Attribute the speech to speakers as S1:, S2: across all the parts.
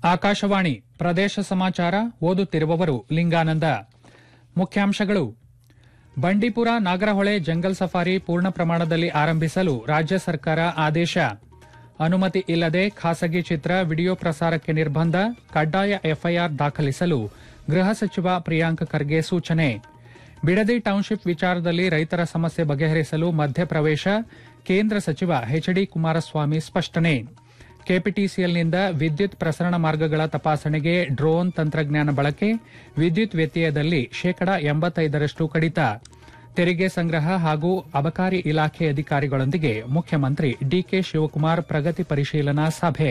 S1: ಆಕಾಶವಾಣಿ ಪ್ರದೇಶ ಸಮಾಚಾರ ಓದುತ್ತಿರುವವರು ಲಿಂಗಾನಂದ ಮುಖ್ಯಾಂಶಗಳು ಬಂಡೀಪುರ ನಾಗರಹೊಳೆ ಜಂಗಲ್ ಸಫಾರಿ ಪೂರ್ಣ ಪ್ರಮಾಣದಲ್ಲಿ ಆರಂಭಿಸಲು ರಾಜ್ಯ ಸರ್ಕಾರ ಆದೇಶ ಅನುಮತಿ ಇಲ್ಲದೆ ಖಾಸಗಿ ಚಿತ್ರ ವಿಡಿಯೋ ಪ್ರಸಾರಕ್ಕೆ ನಿರ್ಬಂಧ ಕಡ್ಡಾಯ ಎಫ್ಐಆರ್ ದಾಖಲಿಸಲು ಗೃಹ ಸಚಿವ ಪ್ರಿಯಾಂಕ್ ಖರ್ಗೆ ಸೂಚನೆ ಬಿಡದಿ ಟೌನ್ಶಿಪ್ ವಿಚಾರದಲ್ಲಿ ರೈತರ ಸಮಸ್ಯೆ ಬಗೆಹರಿಸಲು ಮಧ್ಯಪ್ರವೇಶ ಕೇಂದ್ರ ಸಚಿವ ಎಚ್ಡಿ ಕುಮಾರಸ್ವಾಮಿ ಸ್ಪಷ್ಟನೆ ಕೆಪಿಟಿಸಿಎಲ್ನಿಂದ ವಿದ್ಯುತ್ ಪ್ರಸರಣ ಮಾರ್ಗಗಳ ತಪಾಸಣೆಗೆ ಡ್ರೋನ್ ತಂತ್ರಜ್ಞಾನ ಬಳಕೆ ವಿದ್ಯುತ್ ವ್ಯತ್ಯಯದಲ್ಲಿ ಶೇಕಡಾ ಎಂಬತ್ತೈದರಷ್ಟು ಕಡಿತ ತೆರಿಗೆ ಸಂಗ್ರಹ ಹಾಗೂ ಅಬಕಾರಿ ಇಲಾಖೆ ಅಧಿಕಾರಿಗಳೊಂದಿಗೆ ಮುಖ್ಯಮಂತ್ರಿ ಡಿಕೆ ಶಿವಕುಮಾರ್ ಪ್ರಗತಿ ಪರಿಶೀಲನಾ ಸಭೆ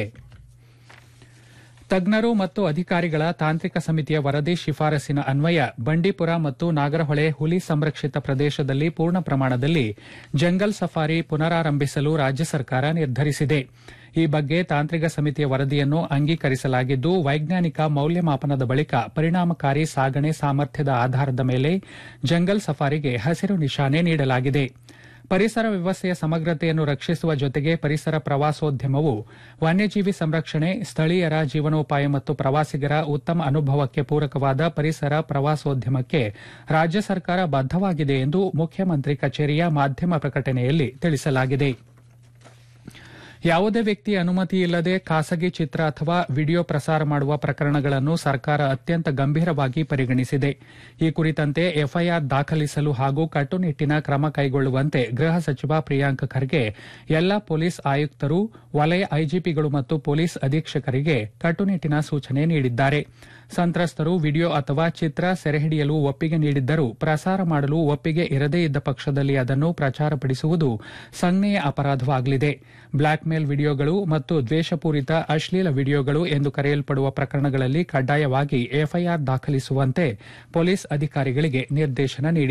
S1: ತಜ್ಞರು ಮತ್ತು ಅಧಿಕಾರಿಗಳ ತಾಂತ್ರಿಕ ಸಮಿತಿಯ ವರದಿ ಶಿಫಾರಸಿನ ಅನ್ವಯ ಬಂಡೀಪುರ ಮತ್ತು ನಾಗರಹೊಳೆ ಹುಲಿ ಸಂರಕ್ಷಿತ ಪ್ರದೇಶದಲ್ಲಿ ಪೂರ್ಣ ಪ್ರಮಾಣದಲ್ಲಿ ಜಂಗಲ್ ಸಫಾರಿ ಪುನರಾರಂಭಿಸಲು ರಾಜ್ಯ ಸರ್ಕಾರ ನಿರ್ಧರಿಸಿದೆ ಈ ಬಗ್ಗೆ ತಾಂತ್ರಿಕ ಸಮಿತಿಯ ವರದಿಯನ್ನು ಅಂಗೀಕರಿಸಲಾಗಿದ್ದು ವೈಜ್ಞಾನಿಕ ಮೌಲ್ಯಮಾಪನದ ಬಳಿಕ ಪರಿಣಾಮಕಾರಿ ಸಾಗಣೆ ಸಾಮರ್ಥ್ಯದ ಆಧಾರದ ಮೇಲೆ ಜಂಗಲ್ ಸಫಾರಿಗೆ ಹಸಿರು ನಿಶಾನೆ ನೀಡಲಾಗಿದೆ ಪರಿಸರ ವ್ಯವಸ್ಥೆಯ ಸಮಗ್ರತೆಯನ್ನು ರಕ್ಷಿಸುವ ಜೊತೆಗೆ ಪರಿಸರ ಪ್ರವಾಸೋದ್ಯಮವು ವನ್ಯಜೀವಿ ಸಂರಕ್ಷಣೆ ಸ್ಥಳೀಯರ ಜೀವನೋಪಾಯ ಮತ್ತು ಪ್ರವಾಸಿಗರ ಉತ್ತಮ ಅನುಭವಕ್ಕೆ ಪೂರಕವಾದ ಪರಿಸರ ಪ್ರವಾಸೋದ್ಯಮಕ್ಕೆ ರಾಜ್ಯ ಸರ್ಕಾರ ಬದ್ದವಾಗಿದೆ ಎಂದು ಮುಖ್ಯಮಂತ್ರಿ ಕಚೇರಿಯ ಮಾಧ್ಯಮ ಪ್ರಕಟಣೆಯಲ್ಲಿ ತಿಳಿಸಲಾಗಿದೆ ಯಾವುದೇ ವ್ಯಕ್ತಿ ಅನುಮತಿ ಇಲ್ಲದೆ ಖಾಸಗಿ ಚಿತ್ರ ಅಥವಾ ವಿಡಿಯೋ ಪ್ರಸಾರ ಮಾಡುವ ಪ್ರಕರಣಗಳನ್ನು ಸರ್ಕಾರ ಅತ್ಯಂತ ಗಂಭೀರವಾಗಿ ಪರಿಗಣಿಸಿದೆ ಈ ಕುರಿತಂತೆ ಎಫ್ಐಆರ್ ದಾಖಲಿಸಲು ಹಾಗೂ ಕಟ್ಟುನಿಟ್ಟಿನ ಕ್ರಮ ಕೈಗೊಳ್ಳುವಂತೆ ಗೃಹ ಸಚಿವ ಪ್ರಿಯಾಂಕ್ ಖರ್ಗೆ ಎಲ್ಲಾ ಪೊಲೀಸ್ ಆಯುಕ್ತರು ವಲಯ ಐಜಿಪಿಗಳು ಮತ್ತು ಪೊಲೀಸ್ ಅಧೀಕ್ಷಕರಿಗೆ ಕಟ್ಟುನಿಟ್ಟಿನ ಸೂಚನೆ ನೀಡಿದ್ದಾರೆ ಸಂತ್ರಸ್ತರು ವಿಡಿಯೋ ಅಥವಾ ಚಿತ್ರ ಸೆರೆಹಿಡಿಯಲು ಒಪ್ಪಿಗೆ ನೀಡಿದ್ದರೂ ಪ್ರಸಾರ ಮಾಡಲು ಒಪ್ಪಿಗೆ ಇರದೇ ಇದ್ದ ಪಕ್ಷದಲ್ಲಿ ಅದನ್ನು ಪ್ರಚಾರಪಡಿಸುವುದು ಸಂಜ್ಞೆಯ ಅಪರಾಧವಾಗಲಿದೆ ಬ್ಲಾಕ್ಮೇಲ್ ವಿಡಿಯೋಗಳು ಮತ್ತು ದ್ವೇಷಪೂರಿತ ಅಶ್ಲೀಲ ವಿಡಿಯೋಗಳು ಎಂದು ಕರೆಯಲ್ಪಡುವ ಪ್ರಕರಣಗಳಲ್ಲಿ ಕಡ್ಡಾಯವಾಗಿ ಎಫ್ಐಆರ್ ದಾಖಲಿಸುವಂತೆ ಪೊಲೀಸ್ ಅಧಿಕಾರಿಗಳಿಗೆ ನಿರ್ದೇಶನ ನೀಡಿದೆ